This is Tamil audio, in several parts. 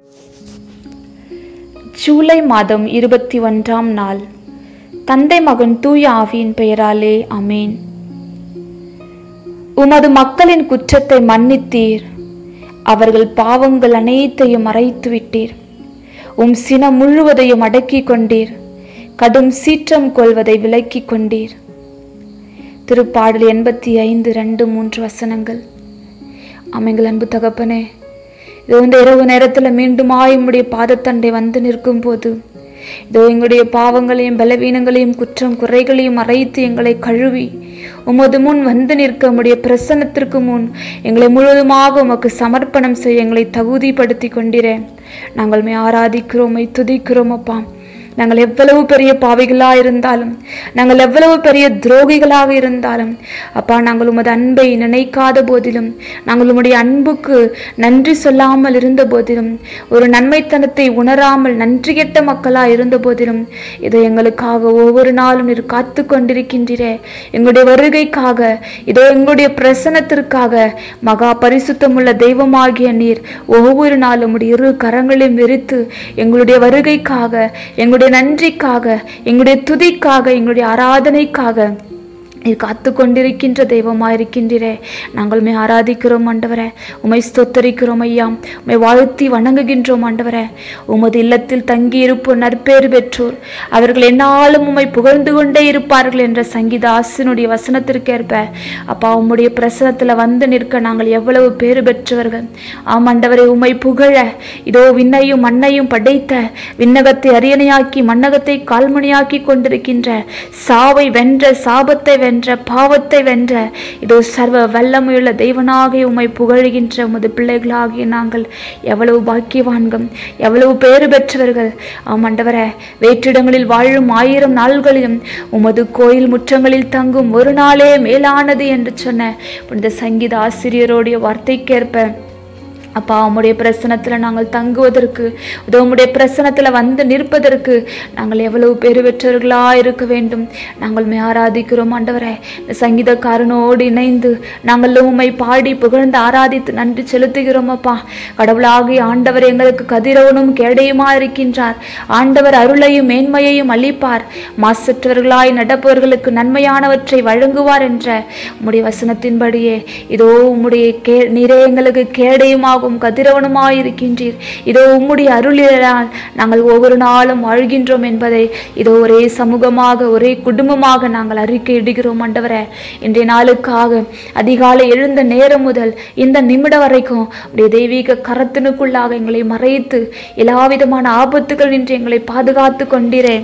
ஜூலை மாதம் இருபத்தி ஒன்றாம் நாள் தந்தை மகன் தூய ஆவியின் பெயராலே அமேன் உமது மக்களின் குற்றத்தை மன்னித்தீர் அவர்கள் பாவங்கள் அனைத்தையும் மறைத்து விட்டீர் உம் சினம் முழுவதையும் அடக்கிக் கொண்டீர் கடும் சீற்றம் கொள்வதை விலக்கிக் கொண்டீர் திருப்பாடல் எண்பத்தி ஐந்து ரெண்டு மூன்று வசனங்கள் அமைங்கள் அன்பு தகப்பனே இதோ இந்த இரவு நேரத்தில் மீண்டுமாய் உம்முடைய பாதத்தண்டை வந்து நிற்கும் போது இதோ எங்களுடைய பாவங்களையும் பலவீனங்களையும் குற்றம் குறைகளையும் மறைத்து எங்களை கழுவி உமது முன் வந்து நிற்க உம்முடைய பிரசன்னத்திற்கு முன் எங்களை முழுவதுமாக உமக்கு சமர்ப்பணம் செய்ய எங்களை தகுதிப்படுத்தி கொண்டிறேன் நாங்கள் மே ஆராதிக்கிறோம் மை துதிக்கிறோம் அப்பா நாங்கள் எவ்வளவு பெரிய பாவிகளாக இருந்தாலும் நாங்கள் எவ்வளவு பெரிய துரோகிகளாக இருந்தாலும் அப்பா நாங்கள் உமது அன்பை நினைக்காத போதிலும் நாங்கள் உம்முடைய அன்புக்கு நன்றி சொல்லாமல் இருந்த போதிலும் ஒரு நன்மைத்தனத்தை உணராமல் நன்றி கெட்ட மக்களாக இருந்த போதிலும் இதை எங்களுக்காக ஒவ்வொரு நாளும் நீர் காத்து கொண்டிருக்கின்றீரே எங்களுடைய வருகைக்காக இதோ எங்களுடைய பிரசனத்திற்காக மகா பரிசுத்தமுள்ள தெய்வமாகிய நீர் ஒவ்வொரு நாளும் உடைய இரு கரங்களையும் விரித்து எங்களுடைய வருகைக்காக எங்களுடைய நன்றிக்காக எங்களுடைய துதிக்காக எங்களுடைய ஆராதனைக்காக நீர் காத்து கொண்டிருக்கின்ற தெய்வமாயிருக்கின்றீரே நாங்கள் உம்மை ஆராதிக்கிறோம் ஆண்டவரே உமை ஸ்தோத்தரிக்கிறோம் ஐயா உமை வாழ்த்தி வணங்குகின்றோம் ஆண்டவரே உமது இல்லத்தில் தங்கி இருப்போர் நற்பேறு பெற்றோர் அவர்கள் என்னாலும் உம்மை புகழ்ந்து கொண்டே இருப்பார்கள் என்ற சங்கீத ஆசினுடைய வசனத்திற்கேற்ப அப்பா உம்முடைய பிரசனத்தில் வந்து நிற்க நாங்கள் எவ்வளவு பேறு பெற்றவர்கள் ஆம் ஆண்டவரே உம்மை புகழ இதோ விண்ணையும் மண்ணையும் படைத்த விண்ணகத்தை அரியணையாக்கி மண்ணகத்தை கால்மணியாக்கி கொண்டிருக்கின்ற சாவை வென்ற சாபத்தை வென்ற பாவத்தை வென்ற இதோ சர்வ வல்லமையுள்ள தெய்வனாக உம்மை புகழ்கின்ற உமது பிள்ளைகளாகிய நாங்கள் எவ்வளவு பாக்கியவான்கள் எவ்வளவு பேறு பெற்றவர்கள் ஆம் ஆண்டவரே வேற்றிடங்களில் வாழும் ஆயிரம் நாள்களிலும் உமது கோயில் முற்றங்களில் தங்கும் ஒரு நாளே மேலானது என்று சொன்ன புனித சங்கீத ஆசிரியருடைய வார்த்தைக்கேற்ப அப்பா உம்முடைய பிரசனத்தில் நாங்கள் தங்குவதற்கு இதோ உம்முடைய பிரசனத்தில் வந்து நிற்பதற்கு நாங்கள் எவ்வளவு பேறு பெற்றவர்களாக இருக்க வேண்டும் நாங்கள் மே ஆராதிக்கிறோம் ஆண்டவரே இந்த சங்கீதக்காரனோடு இணைந்து நாங்கள் உம்மை பாடி புகழ்ந்து ஆராதித்து நன்றி செலுத்துகிறோம் அப்பா கடவுளாகி ஆண்டவர் எங்களுக்கு கதிரவனும் கேடையுமா இருக்கின்றார் ஆண்டவர் அருளையும் மேன்மையையும் அளிப்பார் மாசற்றவர்களாய் நடப்பவர்களுக்கு நன்மையானவற்றை வழங்குவார் என்ற உம்முடைய வசனத்தின்படியே இதோ உம்முடைய கே நீரே எங்களுக்கு கேடையுமாகும் கதிரவனுமாய் இருக்கின்றீர் இதோ உம்முடைய அருளினால் நாங்கள் ஒவ்வொரு நாளும் வாழ்கின்றோம் என்பதை இதோ ஒரே சமூகமாக ஒரே குடும்பமாக நாங்கள் அறிக்கையிடுகிறோம் ஆண்டவரே இன்றைய நாளுக்காக அதிகாலை எழுந்த நேரம் முதல் இந்த நிமிடம் வரைக்கும் உடைய தெய்வீக கரத்தினுக்குள்ளாக எங்களை மறைத்து எல்லா விதமான ஆபத்துகள் நின்று எங்களை பாதுகாத்து கொண்டிரேன்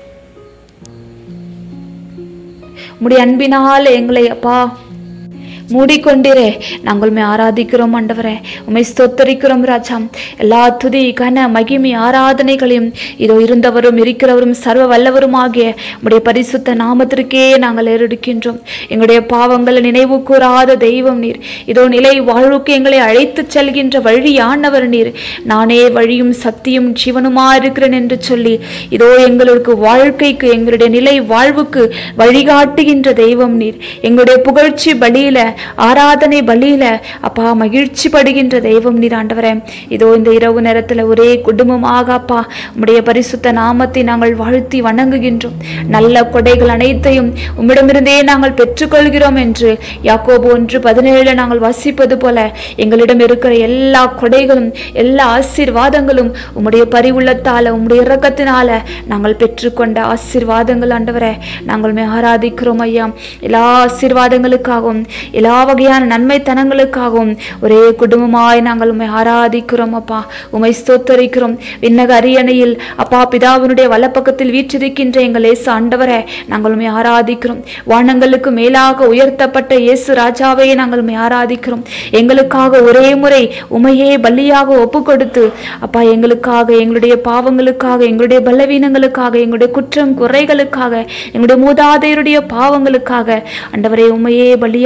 உம்முடைய அன்பினால் எங்களை அப்பா மூடிக்கொண்டிரே நாங்கள் உம்மை ஆராதிக்கிறோம் ஆண்டவரே உம்மை ஸ்தோத்தரிக்கிறோம் ராஜா எல்லா துதி கன மகிமை ஆராதனைகளையும் இதோ இருந்தவரும் இருக்கிறவரும் சர்வ வல்லவருமாகிய உம்முடைய பரிசுத்த நாமத்திற்கே நாங்கள் ஏறெடுக்கின்றோம் எங்களுடைய பாவங்களை நினைவு கூறாத தெய்வம் நீர் இதோ நிலை வாழ்வுக்கு எங்களை அழைத்துச் செல்கின்ற வழியானவர் நீர் நானே வழியும் சக்தியும் ஜீவனுமா இருக்கிறேன் என்று சொல்லி இதோ எங்களுக்கு வாழ்க்கைக்கு எங்களுடைய நிலை வாழ்வுக்கு வழிகாட்டுகின்ற தெய்வம் நீர் எங்களுடைய புகழ்ச்சி பலியில ஆராதனை பலியில அப்பா மகிழ்ச்சி படுகின்ற தெய்வம் நீர் ஆண்டவரே இதோ இந்த இரவு நேரத்துல ஒரே குடும்பமாக அப்பா உம்முடைய பரிசுத்த நாமத்தை நாங்கள் வாழ்த்தி வணங்குகின்றோம் நல்ல கொடைகள் அனைத்தையும் உம்மிடமிருந்தே நாங்கள் பெற்றுக்கொள்கிறோம் என்று யாக்கோபு ஒன்று பதினேழுல நாங்கள் வசிப்பது போல எங்களிடம் இருக்கிற எல்லா கொடைகளும் எல்லா ஆசீர்வாதங்களும் உம்முடைய பரிவுள்ளத்தால உம்முடைய இரக்கத்தினால நாங்கள் பெற்றுக்கொண்ட ஆசீர்வாதங்கள் ஆண்டவரே நாங்கள் மே ஆராதிக்கிறோம் ஐயா எல்லா ஆசீர்வாதங்களுக்காகவும் எல்லா வகையான நன்மைத்தனங்களுக்காகவும் ஒரே குடும்பமாய் நாங்கள் உம்மை ஆராதிக்கிறோம் அப்பா உம்மை ஸ்தோத்தரிக்கிறோம் விண்ணக அரியணையில் அப்பா பிதாவினுடைய வலப்பக்கத்தில் வீற்றிருக்கின்ற எங்கள் இயேசு ஆண்டவரே நாங்கள் உம்மை ஆராதிக்கிறோம் வானங்களுக்கு மேலாக உயர்த்தப்பட்ட இயேசு ராஜாவை நாங்கள் உம்மை ஆராதிக்கிறோம் எங்களுக்காக ஒரே முறை உமையே பலியாக ஒப்பு கொடுத்து அப்பா எங்களுக்காக எங்களுடைய பாவங்களுக்காக எங்களுடைய பலவீனங்களுக்காக எங்களுடைய குற்றம் குறைகளுக்காக எங்களுடைய மூதாதையருடைய பாவங்களுக்காக ஆண்டவரே உமையே பலியாக கொடுத்து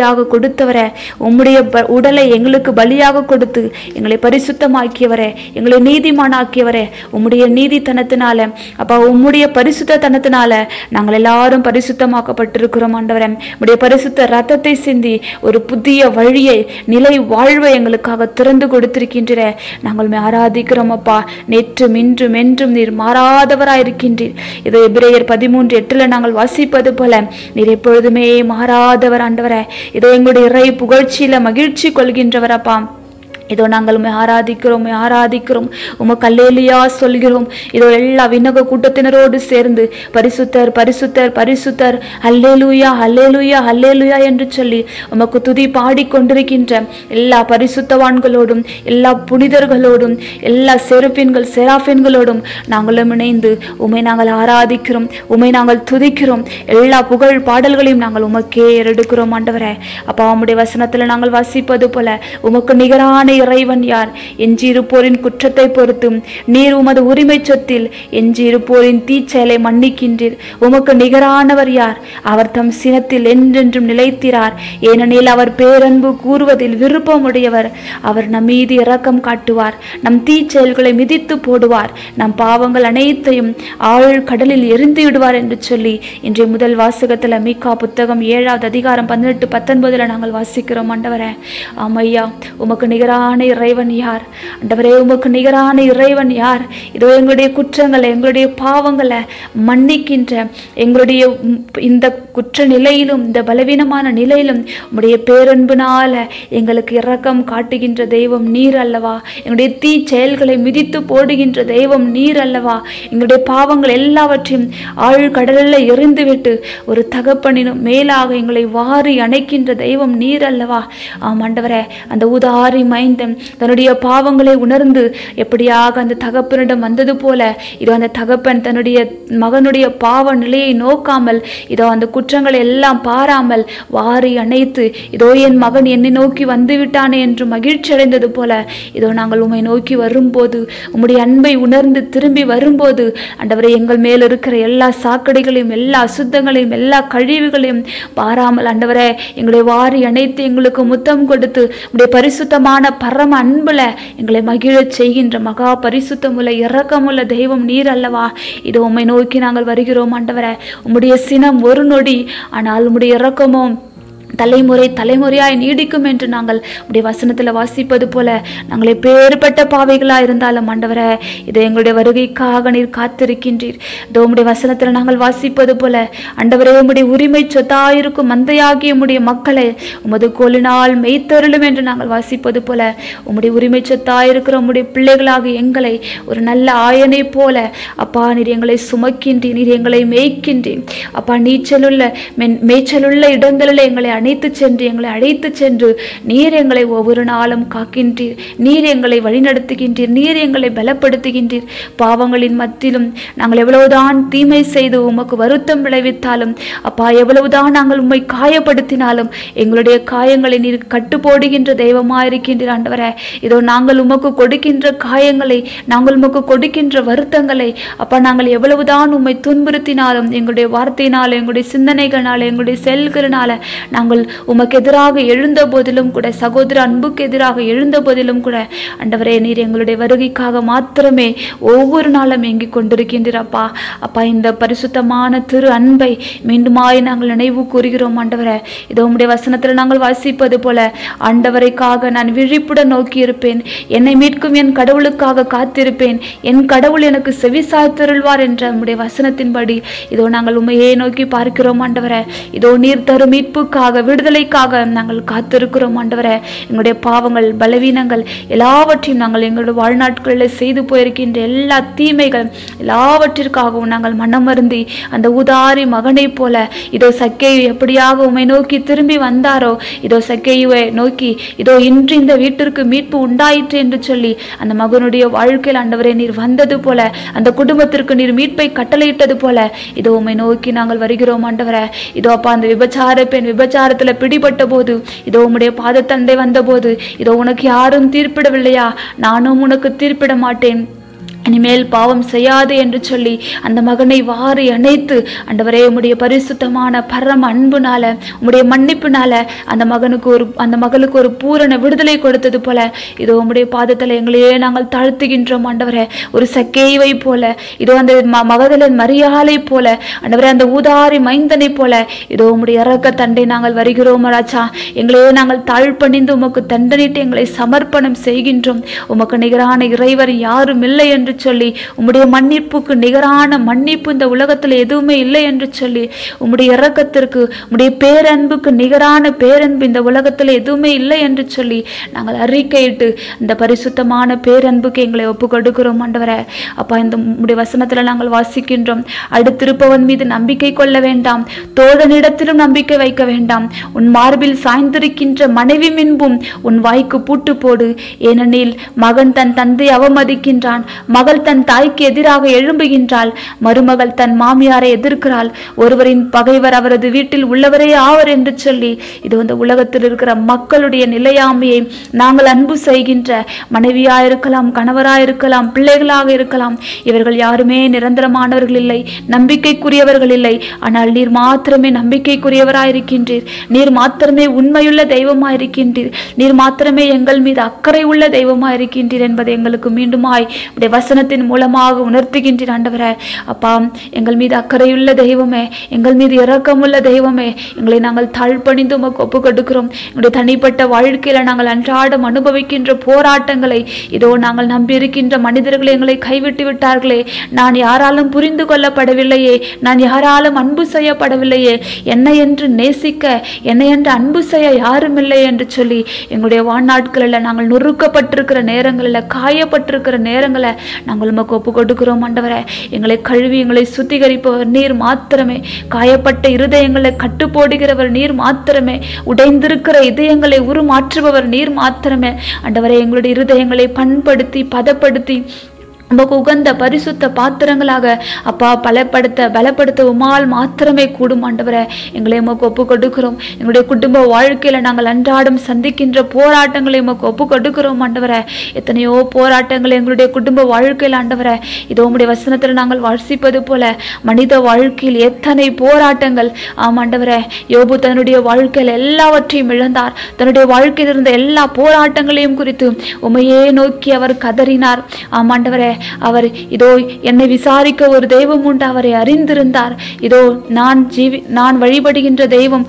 கொடுத்தவரே உம்முடைய ப- உடலை எங்களுக்கு பலியாக கொடுத்து எங்களை பரிசுத்தமாக்கியவரே எங்களை நீதிமானாக்கியவரே உம்முடைய நீதித்தனத்தினால அப்பா உம்முடைய பரிசுத்தத்தனத்தினால நாங்கள் எல்லாரும் பரிசுத்தமாக்கப்பட்டிருக்கிறோம் ஆண்டவரே உம்முடைய பரிசுத்த ரத்தத்தை சிந்தி ஒரு புதிய வழியை நிலை வாழ்வை எங்களுக்காக திறந்து கொடுத்திருக்கின்ற நாங்கள் உம்மை ஆராதிக்கிறோம் அப்பா நேற்றும் இன்றும் என்றும் நீர் மாறாதவராயிருக்கின்றீர் இதோ எபிரேயர் பதிமூன்று எட்டுல நாங்கள் வாசிப்பது போல நீர் எப்பொழுதுமே மாறாதவர் ஆண்டவரே இதோ எங்களுடைய இறை புகழ்ச்சியில மகிழ்ச்சி கொள்கின்றவர் அப்பா இதோ நாங்கள் உம்மை ஆராதிக்கிறோம் உம்மை ஆராதிக்கிறோம் உமக்கு அல்லேலியா சொல்கிறோம் இதோ எல்லா விண்ணக கூட்டத்தினரோடு சேர்ந்து பரிசுத்தர் பரிசுத்தர் பரிசுத்தர் அல்லேலூயா அல்லேலூயா அல்லேலூயா என்று சொல்லி உமக்கு துதி பாடிக்கொண்டிருக்கின்ற எல்லா பரிசுத்தவான்களோடும் எல்லா புனிதர்களோடும் எல்லா செருப்பின்கள் செராஃபின்களோடும் நாங்களும் இணைந்து உம்மை நாங்கள் ஆராதிக்கிறோம் உம்மை நாங்கள் துதிக்கிறோம் எல்லா புகழ் பாடல்களையும் நாங்கள் உமக்கே எடுக்கிறோம் ஆண்டவரே அப்பா உம்முடைய வசனத்துல நாங்கள் வாசிப்பது போல உமக்கு நிகரான இறைவன் யார் எஞ்சியிருப்போரின் குற்றத்தை பொறுத்தும் நீர் உமது உரிமை சொத்தில் எஞ்சியிருப்போரின் தீச்செயலை மன்னிக்கின்றீர் உமக்கு நிகரானவர் யார் அவர் தம் சினத்தில் என்றென்றும் நிலைத்திரார் ஏனெனில் அவர் பேரன்பு கூறுவதில் விருப்பமுடையவர் அவர் நம் மீது இரக்கம் காட்டுவார் நம் தீச்செயல்களை மிதித்து போடுவார் நம் பாவங்கள் அனைத்தையும் ஆழ் கடலில் எரிந்து விடுவார் என்று சொல்லி இன்றைய முதல் வாசகத்துல மீகா புத்தகம் ஏழாவது அதிகாரம் பதினெட்டு பத்தொன்பதுல நாங்கள் வாசிக்கிறோம் ஆண்டவரே ஆமையா உமக்கு நிகரான இறைவன் யார் ஆண்டவரே உமக்கு நிகரான இறைவன் யார் இதோ எங்களுடைய குற்றங்களை எங்களுடைய பாவங்களை மன்னிக்கின்ற எங்களுடைய உம் இந்த குற்ற நிலையிலும் இந்த பலவீனமான நிலையிலும் உம்முடைய பேரன்புனால எங்களுக்கு இரக்கம் காட்டுகின்ற தெய்வம் நீர் அல்லவா எங்களுடைய தீ செயல்களை மிதித்து போடுகின்ற தெய்வம் நீர் அல்லவா எங்களுடைய பாவங்கள் எல்லாவற்றையும் ஆழ்கடலில் எறிந்துவிட்டு ஒரு தகப்பனினும் மேலாக எங்களை வாரி அணைக்கின்ற தெய்வம் நீர் அல்லவா ஆம் ஆண்டவரே அந்த உதாரி மைந்தன் தன்னுடைய பாவங்களை உணர்ந்து எப்படியாக அந்த தகப்பனிடம் வந்தது போல இதோ அந்த தகப்பன் தன்னுடைய மகனுடைய பாவ நிலையை நோக்காமல் இதோ அந்த குற்றங்களை எல்லாம் பாராமல் வாரி அணைத்து இதோ என் மகன் என்னை நோக்கி வந்து விட்டானே என்று மகிழ்ச்சி அடைந்தது போல இதோ நாங்கள் உம்மை நோக்கி வரும்போது உம்முடைய அன்பை உணர்ந்து திரும்பி வரும்போது ஆண்டவரே எங்கள் மேல் இருக்கிற எல்லா சாக்கடைகளையும் எல்லா அசுத்தங்களையும் எல்லா கழிவுகளையும் பாராமல் ஆண்டவரே எங்களை வாரி அணைத்து எங்களுக்கு முத்தம் கொடுத்து உடைய பரிசுத்தமான பரம அன்புல எங்களை மகிழச் செய்கின்ற மகா பரிசுத்தமுள்ள இரக்கமுள்ள தெய்வம் நீர் அல்லவா இது உம்மை நோக்கி நாங்கள் வருகிறோம் ஆண்டவரே உம்முடைய சினம் ஒரு நொடி ஆனால் உம்முடைய இரக்கமோ தலைமுறை தலைமுறையாய் நீடிக்கும் என்று நாங்கள் உடைய வசனத்துல வாசிப்பது போல நாங்கள் எப்பேற்பட்ட பாவைகளா இருந்தாலும் ஆண்டவரே இதை எங்களுடைய வருகைக்காக நீர் காத்திருக்கின்றீர் இதோ உம்முடைய வசனத்துல நாங்கள் வாசிப்பது போல ஆண்டவரே உம்முடைய உரிமை சொத்தாயிருக்கும் மந்தையாகிய உம்முடைய மக்களை உமது கோலினால் மெய்த்தருளும் என்று நாங்கள் வாசிப்பது போல உம்முடைய உரிமை சொத்தாயிருக்கிற உம்முடைய பிள்ளைகளாக எங்களை ஒரு நல்ல ஆயனை போல அப்பா நீர் எங்களை சுமக்கின்றீர் நீர் எங்களை மேய்க்கின்றீர் அப்பா நீச்சலுள்ள மென் மேய்ச்சலுள்ள இடங்களில் எங்களை அணைத்து சென்று எங்களை அழைத்து சென்று நீர் எங்களை ஒவ்வொரு நாளும் காக்கின்றீர் நீர் எங்களை வழிநடத்துகின்றீர் நீர் எங்களை பலப்படுத்துகின்றீர் பாவங்களின் மத்தியிலும் நாங்கள் எவ்வளவுதான் தீமை செய்து உமக்கு வருத்தம் விளைவித்தாலும் அப்பா எவ்வளவுதான் நாங்கள் உம்மை காயப்படுத்தினாலும் எங்களுடைய காயங்களை நீர் கட்டுப்போடுகின்ற தெய்வமா இருக்கின்ற ஆண்டவரே இதோ நாங்கள் உமக்கு கொடுக்கின்ற காயங்களை நாங்கள் உமக்கு கொடுக்கின்ற வருத்தங்களை அப்பா நாங்கள் எவ்வளவுதான் உம்மை துன்புறுத்தினாலும் எங்களுடைய வார்த்தையினால எங்களுடைய சிந்தனைகளால எங்களுடைய செயல்களினால நாங்கள் உமக்கு எதிராக எழுந்த போதிலும் கூட சகோதர அன்புக்கு எதிராக எழுந்த போதிலும் கூட ஆண்டவரே நீர் எங்களுடைய வருகைக்காக மாத்திரமே ஒவ்வொரு நாளும் ஏங்கிக் கொண்டிருக்கின்றீர் அப்பா அப்பா இந்த பரிசுத்தமான திரு அன்பை மீண்டுமாய் நாங்கள் நினைவு கூறுகிறோம் ஆண்டவரே இதோ உம்முடைய வசனத்தில் நாங்கள் வாசிப்பது போல ஆண்டவரைக்காக நான் விழிப்புடன் நோக்கி இருப்பேன் என்னை மீட்கும் என் கடவுளுக்காக காத்திருப்பேன் என் கடவுள் எனக்கு செவி சாய்த்தருள்வார் என்ற உம்முடைய வசனத்தின்படி இதோ நாங்கள் உண்மையே நோக்கி பார்க்கிறோம் ஆண்டவரே இதோ நீர் தரும் மீட்புக்காக விடுதலைக்காக நாங்கள் காத்திருக்கிறோம் ஆண்டவரே எங்களுடைய பாவங்கள் பலவீனங்கள் எல்லாவற்றையும் நாங்கள் எங்களுடைய வாழ்நாட்களில் செய்து போயிருக்கின்ற எல்லா தீமைகள் எல்லாவற்றிற்காகவும் நாங்கள் மனமருந்தி அந்த உதாரி மகனைப் போல இதோ சக்கையை எப்படியாக உம்மை நோக்கி திரும்பி வந்தாரோ இதோ சக்கையுவை நோக்கி இதோ இன்று இந்த வீட்டிற்கு மீட்பு உண்டாயிற்று என்று சொல்லி அந்த மகனுடைய வாழ்க்கையில் ஆண்டவரே நீர் வந்தது போல அந்த குடும்பத்திற்கு நீர் மீட்பை கட்டளையிட்டது போல இதோ உம்மை நோக்கி நாங்கள் வருகிறோம் ஆண்டவரே இதோ அப்பா அந்த விபச்சார பெண் விபச்சாரத்துல பிடிபட்ட போது இதோ உம்முடைய பாதத்தண்டை வந்தபோது இதோ உனக்கு யாரும் தீர்ப்பிடவில்லையா நானும் உனக்கு தீர்ப்பிட மாட்டேன் இனிமேல் பாவம் செய்யாது என்று சொல்லி அந்த மகனை வாரி அணைத்து ஆண்டவரே உம்முடைய பரிசுத்தமான பரம அன்புனால உம்முடைய மன்னிப்புனால அந்த மகனுக்கு ஒரு அந்த மகளுக்கு ஒரு பூரண விடுதலை கொடுத்தது போல இதோ உம்முடைய பாதத்தில் எங்களையே நாங்கள் தாழ்த்துகின்றோம் ஆண்டவரே ஒரு சக்கேவை போல இதோ அந்த ம- மகதலன் மரியாதை போல ஆண்டவரே அந்த ஊதாரி மைந்தனை போல இதோ உம்முடைய இறக்க தண்டை நாங்கள் வருகிறோம் ராஜா எங்களையே நாங்கள் தாழ்பணிந்து உமக்கு தண்டனிட்டு எங்களை சமர்ப்பணம் செய்கின்றோம் உமக்கு நிகரான இறைவர் யாரும் இல்லை என்று சொல்லி உம்முடைய மன்னிப்புக்கு நிகரான மன்னிப்பு இந்த உலகத்தில் எதுவுமே இல்லை என்று சொல்லி உம்முடைய இரக்கத்திற்கு உம்முடைய பேரன்புக்கு நிகரான பேரன்பு இந்த உலகத்தில் எதுவுமே இல்லை என்று சொல்லி நாங்கள் அறிக்கையிட்டு இந்த பரிசுத்தமான பேரன்புக்கு எங்களை ஒப்பு கொடுக்கிறோம் ஆண்டவரே அப்பா இந்த உம்முடைய வசனத்துல நாங்கள் வாசிக்கின்றோம் அடுத்திருப்பவன் மீது நம்பிக்கை கொள்ள வேண்டாம் தோழனிடத்திலும் நம்பிக்கை வைக்க வேண்டாம் உன் மார்பில் சாய்ந்திருக்கின்ற மனைவி மின்பும் உன் வாய்க்கு பூட்டு போடு ஏனெனில் மகன் தன் தந்தை அவமதிக்கின்றான் மகள் தன் தாய்க்கு எதிராக எழும்புகின்றாள் மருமகள் தன் மாமியாரை எதிர்க்கிறாள் ஒருவரின் பகைவர் அவரது வீட்டில் உள்ளவரே ஆவர் என்று சொல்லி இது இந்த உலகத்தில் இருக்கிற மக்களுடைய நிலையாமையை நாங்கள் அன்பு செய்கின்ற மனைவியா இருக்கலாம் கணவரா இருக்கலாம் பிள்ளைகளாக இருக்கலாம் இவர்கள் யாருமே நிரந்தரமானவர்கள் இல்லை நம்பிக்கைக்குரியவர்கள் இல்லை ஆனால் நீர் மாத்திரமே நம்பிக்கைக்குரியவராயிருக்கின்றீர் நீர் மாத்திரமே உண்மையுள்ள தெய்வமாயிருக்கின்றீர் நீர் மாத்திரமே எங்கள் மீது அக்கறை உள்ள தெய்வமாயிருக்கின்றீர் என்பதை எங்களுக்கு மீண்டுமாய் உடைய வசனத்தின் மூலமாக உணர்த்துகின்றீர் ஆண்டவரே அப்பா எங்கள் மீது அக்கறையுள்ள தெய்வமே எங்கள் மீது இரக்கமுள்ள தெய்வமே எங்களை நாங்கள் தாழ்பணிந்து உமக்கு ஒப்பு கொடுக்கிறோம் எங்களுடைய தனிப்பட்ட வாழ்க்கையில நாங்கள் அன்றாடம் அனுபவிக்கின்ற போராட்டங்களை இதோ நாங்கள் நம்பியிருக்கின்ற மனிதர்களை எங்களை கைவிட்டு விட்டார்களே நான் யாராலும் புரிந்து கொள்ளப்படவில்லையே நான் யாராலும் அன்பு செய்யப்படவில்லையே என்னை என்று நேசிக்க என்னை என்று அன்பு செய்ய யாரும் இல்லை என்று சொல்லி எங்களுடைய வாழ்நாட்களில் நாங்கள் நொறுக்கப்பட்டிருக்கிற நேரங்களில் காயப்பட்டிருக்கிற நேரங்களை நாங்கள் உமக்கு ஒப்பு கொடுக்கிறோம் ஆண்டவரே எங்களை கழுவி எங்களை சுத்திகரிப்பவர் நீர் மாத்திரமே காயப்பட்ட இருதயங்களை கட்டுப்போடுகிறவர் நீர் மாத்திரமே உடைந்திருக்கிற இதயங்களை உருமாற்றுபவர் நீர் மாத்திரமே ஆண்டவரே எங்களுடைய இருதயங்களை பண்படுத்தி பதப்படுத்தி உமக்கு உகந்த பரிசுத்த பாத்திரங்களாக அப்பா பலப்படுத்த பலப்படுத்த உமால் மாத்திரமே கூடும் ஆண்டவரே எங்களை உமக்கு ஒப்பு கொடுக்கிறோம் எங்களுடைய குடும்ப வாழ்க்கையில நாங்கள் அன்றாடம் சந்திக்கின்ற போராட்டங்களை உமக்கு ஒப்பு கொடுக்கிறோம் ஆண்டவரே எத்தனையோ போராட்டங்கள் எங்களுடைய குடும்ப வாழ்க்கையில் ஆண்டவரே இதோ உம்முடைய வசனத்தில் நாங்கள் வாசிப்பது போல மனித வாழ்க்கையில் எத்தனை போராட்டங்கள் ஆம் ஆண்டவரே யோபு தன்னுடைய வாழ்க்கையில் எல்லாவற்றையும் இழந்தார் தன்னுடைய வாழ்க்கையில் இருந்த எல்லா போராட்டங்களையும் குறித்து உமையே நோக்கி அவர் கதறினார் ஆம் ஆண்டவரே அவர் இதோ என்னை விசாரிக்க ஒரு தெய்வம் உண்டு அவரை அறிந்திருந்தார் இதோ நான் ஜீவி நான் வழிபடுகின்ற தெய்வம்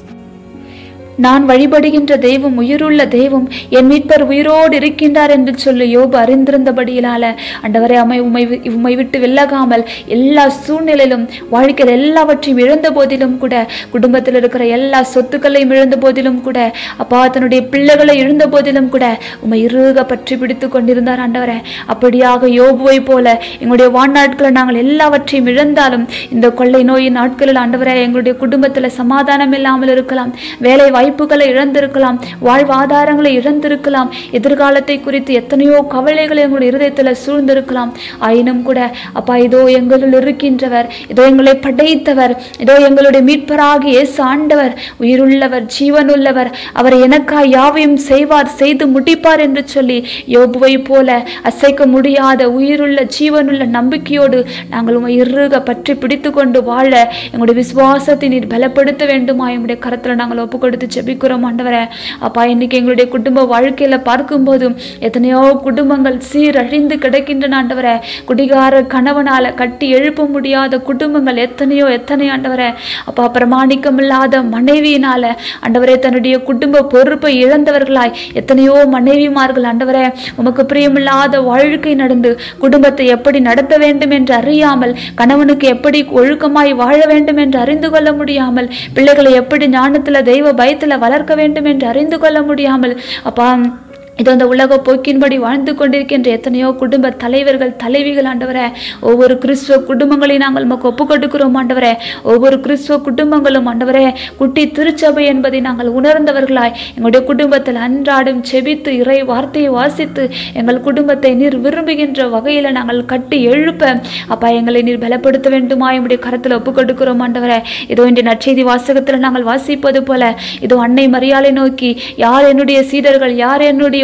நான் வழிபடுகின்ற தெய்வம் உயிருள்ள தெய்வம் என் மீட்பர் உயிரோடு இருக்கின்றார் என்று சொல்லி யோபு அறிந்திருந்தபடியினால ஆண்டவரே அமை உமை வி- உம்மை விட்டு விலகாமல் எல்லா சூழ்நிலையிலும் வாழ்க்கையில் எல்லாவற்றையும் இழந்த போதிலும் கூட குடும்பத்தில் இருக்கிற எல்லா சொத்துக்களையும் இழந்த போதிலும் கூட அப்பா தன்னுடைய பிள்ளைகளை இழந்த போதிலும் கூட உம்மை இறுக பற்றி பிடித்து கொண்டிருந்தார் ஆண்டவரே அப்படியாக யோபுவை போல எங்களுடைய வாழ்நாட்களை நாங்கள் எல்லாவற்றையும் இழந்தாலும் இந்த கொள்ளை நோயின் நாட்களில் ஆண்டவரே எங்களுடைய குடும்பத்தில் சமாதானம் இல்லாமல் இருக்கலாம் வேலை வாய்ப்புகளை இழந்திருக்கலாம் வாழ்வாதாரங்களை இழந்திருக்கலாம் எதிர்காலத்தை குறித்து எத்தனையோ கவலைகளை எங்களுடைய இருதயத்தில் சூழ்ந்திருக்கலாம் ஆயினும் கூட அப்பா இதோ எங்களுள் இருக்கின்றவர் இதோ எங்களை படைத்தவர் இதோ எங்களுடைய மீட்பராகி இயேசு ஆண்டவர் உயிருள்ளவர் ஜீவனுள்ளவர் அவர் எனக்காய் யாவையும் செய்வார் செய்து முடிப்பார் என்று சொல்லி யோபுவை போல அசைக்க முடியாத உயிருள்ள ஜீவனுள்ள நம்பிக்கையோடு நாங்கள் உமை இறுக பற்றி பிடித்து கொண்டு வாழ எங்களுடைய விசுவாசத்தை நீர் பலப்படுத்த வேண்டுமா எங்களுடைய கரத்தில் நாங்கள் ஒப்பு கொடுத்து ஜெபிக்கிறோம் ஆண்டவரே அப்பா இன்னைக்கு எங்களுடைய குடும்ப வாழ்க்கையில பார்க்கும்போது எத்தனையோ குடும்பங்கள் சீரழிந்து கிடக்கின்றன ஆண்டவரே குடிகார கணவனால கட்டி எழுப்ப முடியாத குடும்பங்கள் எத்தனையோ எத்தனை ஆண்டவரே அப்பா பிரமாணிக்கமில்லாத மனைவியினால ஆண்டவரே தன்னுடைய குடும்ப பொறுப்பை இழந்தவர்களாய் எத்தனையோ மனைவிமார்கள் ஆண்டவரே உமக்கு பிரியமில்லாத வாழ்க்கை நடந்து குடும்பத்தை எப்படி நடத்த வேண்டும் என்று அறியாமல் கணவனுக்கு எப்படி ஒழுக்கமாய் வாழ வேண்டும் என்று அறிந்து கொள்ள முடியாமல் பிள்ளைகளை எப்படி ஞானத்துல தெய்வ பயத்துல வளர்க்க வேண்டும் என்று அறிந்து கொள்ள முடியாமல் அப்பா இதோ அந்த உலக போக்கின்படி வாழ்ந்து கொண்டிருக்கின்ற எத்தனையோ குடும்ப தலைவர்கள் தலைவிகள் ஆண்டவரே ஒவ்வொரு கிறிஸ்துவ குடும்பங்களை நாங்கள் நமக்கு ஒப்புக் கொடுக்கிறோம் ஆண்டவரே ஒவ்வொரு கிறிஸ்துவ குடும்பங்களும் ஆண்டவரே குட்டி திருச்சபை என்பதை நாங்கள் உணர்ந்தவர்களாய் எங்களுடைய குடும்பத்தில் அன்றாடம் செபித்து இறை வார்த்தையை வாசித்து எங்கள் குடும்பத்தை நீர் விரும்புகின்ற வகையில் நாங்கள் கட்டி எழுப்ப அப்பா எங்களை நீர் பலப்படுத்த வேண்டுமா என்னுடைய கரத்தில் ஒப்புக் கொடுக்கிறோம் ஆண்டவரே இதோ இன்றைய நற்செய்தி வாசகத்தில் நாங்கள் வாசிப்பது போல இதோ அன்னை மரியாதை நோக்கி யார் என்னுடைய சீடர்கள் யார் என்னுடைய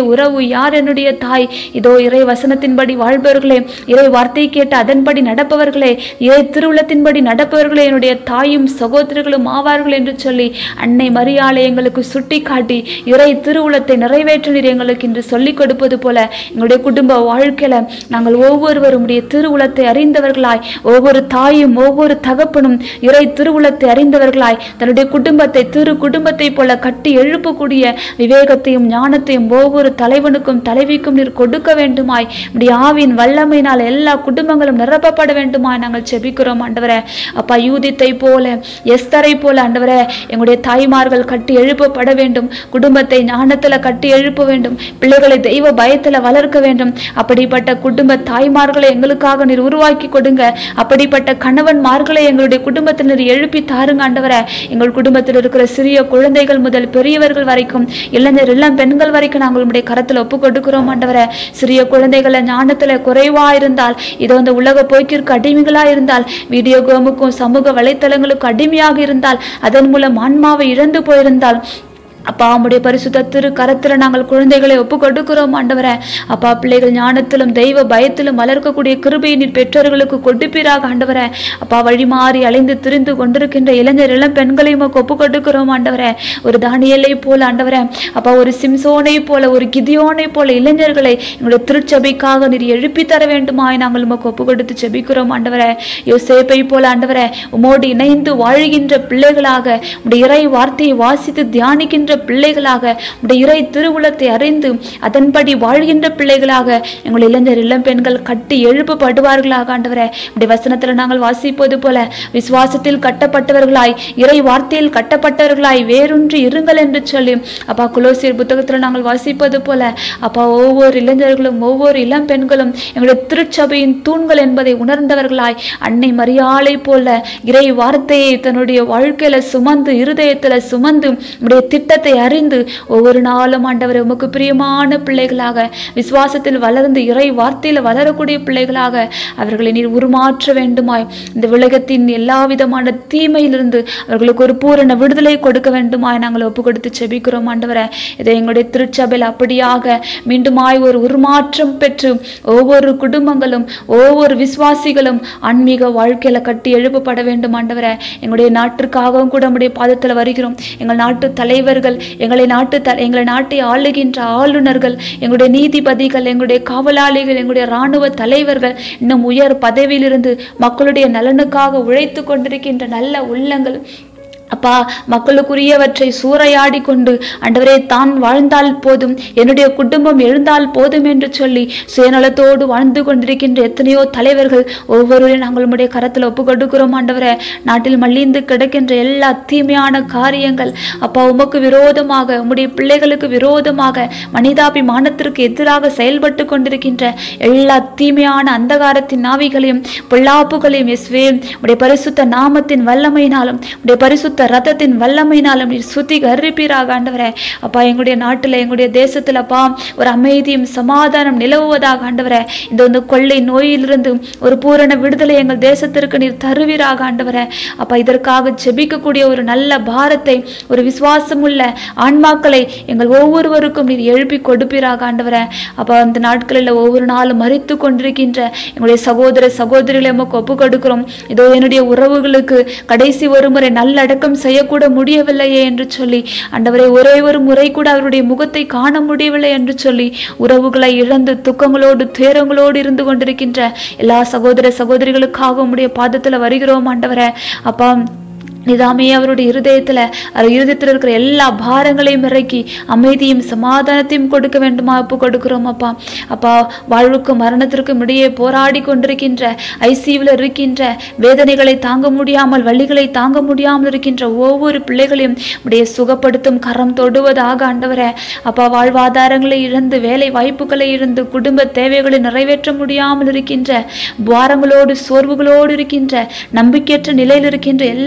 உறவு யார் என்னுடைய தாய் இதோ இறை வசனத்தின்படி வாழ்பவர்களே இறை வார்த்தை கேட்டு அதன்படி நடப்பவர்களே இறை திருவுளத்தின்படி நடப்பவர்களே என்னுடைய தாயும் சகோதரர்களும் ஆவார்கள் என்று சொல்லி அன்னை மரியாளை எங்களுக்கு சுட்டி காட்டி இறை திருவுளத்தை நிறைவேற்றினீர் எங்களுக்கு இன்று சொல்லிக் கொடுப்பது போல எங்களுடைய குடும்ப வாழ்க்கையில நாங்கள் ஒவ்வொருவரும் உடைய திருவுளத்தை அறிந்தவர்களாய் ஒவ்வொரு தாயும் ஒவ்வொரு தகப்பனும் இறை திருவுளத்தை அறிந்தவர்களாய் தன்னுடைய குடும்பத்தை திரு குடும்பத்தை போல கட்டி எழுப்பக்கூடிய விவேகத்தையும் ஞானத்தையும் ஒவ்வொரு தலைவனுக்கும் தலைவிக்கும் நீர் கொடுக்க வேண்டுமாய் உடைய ஆவின் வல்லமையினால் எல்லா குடும்பங்களும் நிரப்பப்பட வேண்டுமாய் நாங்கள் செபிக்கிறோம் ஆண்டவரே அப்பா யூதித்தை போல எஸ்தரை போல ஆண்டவரே எங்களுடைய தாய்மார்கள் கட்டி எழுப்பப்பட வேண்டும் குடும்பத்தை ஞானத்துல கட்டி எழுப்ப வேண்டும் பிள்ளைகளை தெய்வ பயத்துல வளர்க்க வேண்டும் அப்படிப்பட்ட குடும்ப தாய்மார்களை எங்களுக்காக நீர் உருவாக்கி கொடுங்க அப்படிப்பட்ட கணவன்மார்களை எங்களுடைய குடும்பத்தில் நீர் எழுப்பி தாருங்க ஆண்டவரே எங்கள் குடும்பத்தில் இருக்கிற சிறிய குழந்தைகள் முதல் பெரியவர்கள் வரைக்கும் இளைஞர் இளம் பெண்கள் வரைக்கும் நாங்கள் உங்களுடைய கரத்துல ஒப்பு கொடுக்கிறோம் ஆண்டவரே சிறிய குழந்தைகளை ஞானத்துல குறைவா இருந்தால் இதோ இந்த உலக போக்கிற்கு அடிமைகளா இருந்தால் வீடியோ கேமுக்கும் சமூக வலைத்தளங்களுக்கும் அடிமையாக இருந்தால் அதன் மூலம் ஆன்மாவை இழந்து போயிருந்தால் அப்பா உம்முடைய பரிசுத்த திரு கரத்துல நாங்கள் குழந்தைகளை ஒப்பு கொடுக்கிறோம் ஆண்டவரே அப்பா பிள்ளைகள் ஞானத்திலும் தெய்வ பயத்திலும் வளர்க்கக்கூடிய கிருபையை நீர் பெற்றோர்களுக்கு கொடுப்பீராக ஆண்டவரே அப்பா வழி மாறி அலைந்து திரிந்து கொண்டிருக்கின்ற இளைஞர் இளம் பெண்களையும் உமக்கு ஒப்பு கொடுக்கிறோம் ஆண்டவரே ஒரு தானியலை போல ஆண்டவரே அப்பா ஒரு சிம்சோனை போல ஒரு கிதியோனை போல இளைஞர்களை எங்களுடைய திருச்சபைக்காக நீர் எழுப்பி தர வேண்டுமாய் நாங்கள் உமக்கு ஒப்பு கொடுத்து செபிக்கிறோம் ஆண்டவரே யோசேப்பை போல ஆண்டவரே உமோடு இணைந்து வாழ்கின்ற பிள்ளைகளாக உடைய இறை வார்த்தையை வாசித்து தியானிக்கின்ற பிள்ளைகளாக உடைய இறை திருவுளத்தை அறிந்து அதன்படி வாழ்கின்ற பிள்ளைகளாக எங்கள் இளைஞர் இளம் பெண்கள் கட்டி எழுப்பப்படுவார்களாக ஆண்டவரே உடைய வசனத்துல நாங்கள் வாசிப்பது போல விசுவாசத்தில் கட்டப்பட்டவர்களாய் இறை வார்த்தையில் கட்டப்பட்டவர்களாய் வேரூன்றி இருங்கள் என்று சொல்லி அப்பா குலோசியர் புத்தகத்துல நாங்கள் வாசிப்பது போல அப்பா ஒவ்வொரு இளைஞர்களும் ஒவ்வொரு இளம் பெண்களும் எங்களுடைய திருச்சபையின் தூண்கள் என்பதை உணர்ந்தவர்களாய் அன்னை மரியாளை போல இறை வார்த்தையை தன்னுடைய வாழ்க்கையில சுமந்து இருதயத்துல சுமந்து உடைய திட்டத்தை அறிந்து ஒவ்வொரு நாளும் ஆண்டவர் உமக்கு பிரியமான பிள்ளைகளாக விசுவாசத்தில் வளர்ந்து இறை வார்த்தையில வளரக்கூடிய பிள்ளைகளாக அவர்களை நீர் உருமாற்ற வேண்டுமாய் இந்த உலகத்தின் எல்லா விதமான தீமையிலிருந்து அவர்களுக்கு ஒரு பூரண விடுதலை கொடுக்க வேண்டுமாய் நாங்கள் ஒப்பு கொடுத்து செபிக்கிறோம் ஆண்டவரே இதை எங்களுடைய திருச்சபையில் அப்படியாக மீண்டுமாய் ஒரு உருமாற்றம் பெற்று ஒவ்வொரு குடும்பங்களும் ஒவ்வொரு விசுவாசிகளும் ஆன்மீக வாழ்க்கையில கட்டி எழுப்பப்பட வேண்டும் ஆண்டவரே எங்களுடைய நாட்டிற்காகவும் கூட நம்முடைய பாதத்தில் வருகிறோம் எங்கள் நாட்டு தலைவர்கள் எங்களை நாட்டு த எங்களை நாட்டை ஆளுகின்ற ஆளுநர்கள் எங்களுடைய நீதிபதிகள் எங்களுடைய காவலாளிகள் எங்களுடைய இராணுவ தலைவர்கள் இன்னும் உயர் பதவியிலிருந்து மக்களுடைய நலனுக்காக உழைத்து கொண்டிருக்கின்ற நல்ல உள்ளங்கள் அப்பா மக்களுக்குரியவற்றை சூறையாடி கொண்டு ஆண்டவரே தான் வாழ்ந்தால் போதும் என்னுடைய குடும்பம் எழுந்தால் போதும் என்று சொல்லி சுயநலத்தோடு வாழ்ந்து கொண்டிருக்கின்ற எத்தனையோ தலைவர்கள் ஒவ்வொருவரையும் நாங்கள் உம்முடைய கரத்தில் ஒப்பு கொடுக்கிறோம் ஆண்டவரே நாட்டில் மல்லிந்து கிடக்கின்ற எல்லா தீமையான காரியங்கள் அப்பா உமக்கு விரோதமாக உம்முடைய பிள்ளைகளுக்கு விரோதமாக மனிதாபிமானத்திற்கு எதிராக செயல்பட்டு கொண்டிருக்கின்ற எல்லா தீமையான அந்தகாரத்தின் நாவிகளையும் பொல்லாப்புகளையும் இயேசுவே உடைய பரிசுத்த நாமத்தின் வல்லமையினாலும் உடைய பரிசுத்த ரத்தத்தின் வல்லமையினாலும் நீர் சுத்திகரிப்பீராக ஆண்டவரே அப்பா எங்களுடைய நாட்டுல எங்களுடைய தேசத்துல அப்பா ஒரு அமைதியும் சமாதானம் நிலவுவதாக ஆண்டவரே இந்த வந்து கொள்ளை நோயிலிருந்து ஒரு பூரண விடுதலை எங்கள் தேசத்திற்கு நீர் தருவீராக ஆண்டவரே அப்பா இதற்காக ஜெபிக்கக்கூடிய ஒரு நல்ல பாரத்தை ஒரு விசுவாசமுள்ள ஆன்மாக்களை எங்கள் ஒவ்வொருவருக்கும் நீர் எழுப்பி கொடுப்பீராக ஆண்டவரே அப்பா அந்த நாட்களில் ஒவ்வொரு நாளும் மறித்து கொண்டிருக்கின்ற எங்களுடைய சகோதர சகோதரிகளை நமக்கு ஒப்பு கொடுக்கிறோம் இதோ என்னுடைய உறவுகளுக்கு கடைசி ஒரு முறை நல்லடக்கம் செய்யக்கூட முடியவில்லையே என்று சொல்லி ஆண்டவரை ஒரே ஒரு முறை கூட அவருடைய முகத்தை காண முடியவில்லை என்று சொல்லி உறவுகளை இழந்து துக்கங்களோடு துயரங்களோடு இருந்து கொண்டிருக்கின்ற எல்லா சகோதர சகோதரிகளுக்காக உம்முடைய பாதத்துல வருகிறோம் ஆண்டவரே அப்பா நிதாமே அவருடைய இருதயத்துல அவர் இருதயத்தில் இருக்கிற எல்லா பாரங்களையும் இறக்கி அமைதியும் சமாதானத்தையும் கொடுக்க வேண்டுமா ஒப்பு கொடுக்கிறோம் அப்பா அப்பா வாழ்வுக்கும் மரணத்திற்கும் இடையே போராடி கொண்டிருக்கின்ற ஐசியூவில் இருக்கின்ற வேதனைகளை தாங்க முடியாமல் வலிகளை தாங்க முடியாமல் இருக்கின்ற ஒவ்வொரு பிள்ளைகளையும் உடைய சுகப்படுத்தும் கரம் தொடுவதாக ஆண்டவரே அப்பா வாழ்வாதாரங்களை இழந்து வேலை வாய்ப்புகளை இழந்து குடும்ப தேவைகளை நிறைவேற்ற முடியாமல் இருக்கின்ற பாரங்களோடு சோர்வுகளோடு இருக்கின்ற நம்பிக்கையற்ற நிலையில் இருக்கின்ற எல்லா பிள்ளைகளும்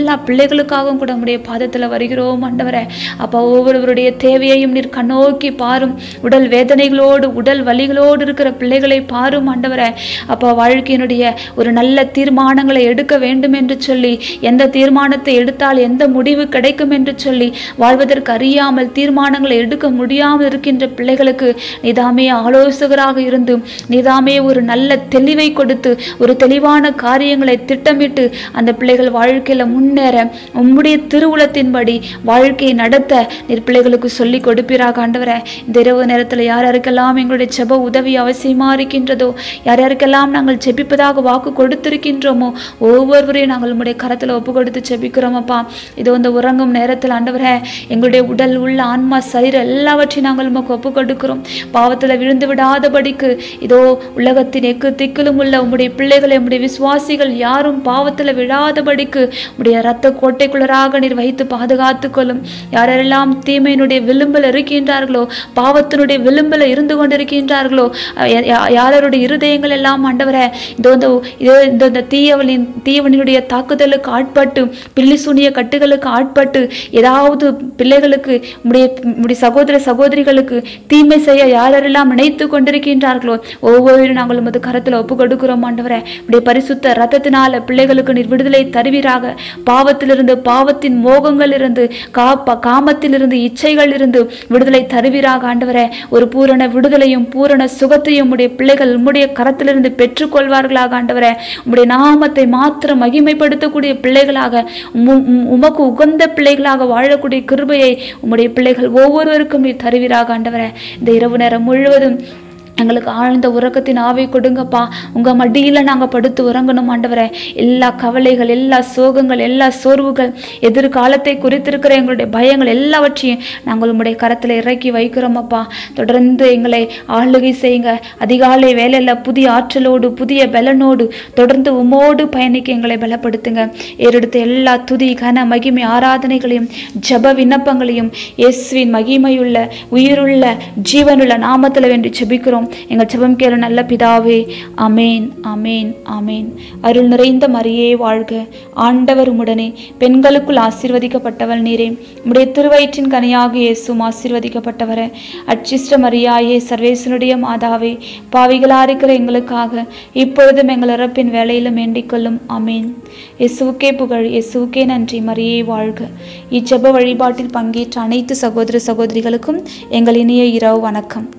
பிள்ளைகளுக்காகவும் கூட உம்முடைய பாதத்தில் வருகிறோம் ஆண்டவரே அப்பா ஒவ்வொருவருடைய தேவையையும் நீர் கண்ணோக்கி பாரும் உடல் வேதனைகளோடு உடல் வலிகளோடு இருக்கிற பிள்ளைகளை பாரும் ஆண்டவரே அப்பா வாழ்க்கையினுடைய ஒரு நல்ல தீர்மானங்களை எடுக்க வேண்டும் என்று சொல்லி எந்த தீர்மானத்தை எடுத்தால் எந்த முடிவு கிடைக்கும் என்று சொல்லி வாழ்வதற்கு அறியாமல் தீர்மானங்களை எடுக்க முடியாமல் இருக்கின்ற பிள்ளைகளுக்கு நிதாமே ஆலோசகராக இருந்து நிதாமே ஒரு நல்ல தெளிவை கொடுத்து ஒரு தெளிவான காரியங்களை திட்டமிட்டு அந்த பிள்ளைகள் வாழ்க்கையில முன்னேற உம்முடைய திருவுளத்தின்படி வாழ்க்கையை நடத்த நீர் பிள்ளைகளுக்கு சொல்லி கொடுப்பீராக ஆண்டவரே இந்த இரவு நேரத்தில் யார் யாருக்கெல்லாம் எங்களுடைய செப உதவி அவசியமா இருக்கின்றதோ யார் யாருக்கெல்லாம் நாங்கள் ஜெபிப்பதாக வாக்கு கொடுத்திருக்கின்றோமோ ஒவ்வொருவரையும் நாங்கள் உம்முடைய கரத்தில் ஒப்பு கொடுத்து ஜெபிக்கிறோம் அப்பா இதோ இந்த உறங்கும் நேரத்தில் ஆண்டவரே எங்களுடைய உடல் உள்ள ஆன்மா சரீரம் எல்லாவற்றையும் நாங்கள் உமக்கு ஒப்பு கொடுக்கிறோம் பாவத்தில் விழுந்து விடாதபடிக்கு இதோ உலகத்தின் எக்கு திக்கிலும் உள்ள உம்முடைய பிள்ளைகளை உம்முடைய விசுவாசிகள் யாரும் பாவத்தில் விழாதபடிக்கு உம்முடைய இரத்த கோட்டைக்குள்ளராக நீர் வைத்து பாதுகாத்துக் கொள்ளும் யாரெல்லாம் தீமையினுடைய விளிம்பில் இருக்கின்றார்களோ பாவத்தினுடைய விளிம்பில் இருந்து கொண்டிருக்கின்றார்களோ யா- யா- யாருடைய இருதயங்கள் எல்லாம் ஆண்டவரே இதோ இந்த இதோ இந்த இந்த தீயவனின் தீயவனினுடைய தாக்குதலுக்கு ஆட்பட்டு பில்லி சூனிய கட்டுகளுக்கு ஆட்பட்டு ஏதாவது பிள்ளைகளுக்கு உடைய உடைய சகோதர சகோதரிகளுக்கு தீமை செய்ய யாரெல்லாம் நினைத்து கொண்டிருக்கின்றார்களோ ஒவ்வொரு நாங்கள் உமது கரத்தில் ஒப்பு கொடுக்கிறோம் ஆண்டவரே உடைய பரிசுத்த ரத்தத்தினால பிள்ளைகளுக்கு நீர் விடுதலை தருவீராக பாவத்திலிருந்து பாவத்தின் மோகங்கள் இருந்து காப்ப காமத்திலிருந்து இச்சைகள் இருந்து விடுதலை தருவீராக ஆண்டவரே ஒரு பூரண விடுதலையும் பூரண சுகத்தையும் உடைய பிள்ளைகள் உம்முடைய கரத்திலிருந்து பெற்றுக்கொள்வார்களாக ஆண்டவரே உம்முடைய நாமத்தை மாத்திரம் மகிமைப்படுத்தக்கூடிய பிள்ளைகளாக உம்- உம்- உமக்கு உகந்த பிள்ளைகளாக வாழக்கூடிய கிருபையை உம்முடைய பிள்ளைகள் ஒவ்வொருவருக்கும் நீர் தருவீராக ஆண்டவரே இந்த இரவு நேரம் முழுவதும் எங்களுக்கு ஆழ்ந்த உறக்கத்தின் ஆவை கொடுங்கப்பா உங்க மடியில நாங்க படுத்து உறங்கணும் ஆண்டவரே எல்லா கவலைகள் எல்லா சோகங்கள் எல்லா சோர்வுகள் எதிர்காலத்தை குறித்திருக்கிற எங்களுடைய பயங்கள் எல்லாவற்றையும் நாங்கள் உம்முடைய கரத்துல இறக்கி வைக்கிறோம் அப்பா தொடர்ந்து எங்களை ஆளுகை செய்யுங்க அதிகாலை வேலையில புதிய ஆற்றலோடு புதிய பலனோடு தொடர்ந்து உமோடு பயணிக்க எங்களை பலப்படுத்துங்க ஏறெடுத்த எல்லா துதி கன மகிமை ஆராதனைகளையும் ஜப விண்ணப்பங்களையும் இயேசுவின் மகிமையுள்ள உயிருள்ள ஜீவனுள்ள நாமத்தில் வேண்டி ஜெபிக்கிறோம் எங்கள் ஜெபம் கேளு நல்ல பிதாவே அமேன் அமேன் அமேன் அருள் நிறைந்த மரியே வாழ்க ஆண்டவர் உடனே பெண்களுக்குள் ஆசீர்வதிக்கப்பட்டவள் நீரே உம்முடைய திருவயிற்றின் கனியாக இயேசும் ஆசீர்வதிக்கப்பட்டவரே அச்சிஷ்ட மரியாயே சர்வேசனுடைய மாதாவே பாவிகளா இருக்கிற எங்களுக்காக இப்பொழுதும் எங்கள் இறப்பின் வேலையிலும் வேண்டிக் கொள்ளும் அமேன் இயேசுவுக்கே புகழ் இயேசுவுக்கே நன்றி மரியே வாழ்க இச்செப வழிபாட்டில் பங்கேற்ற அனைத்து சகோதர சகோதரிகளுக்கும் எங்கள் இனிய இரவு வணக்கம்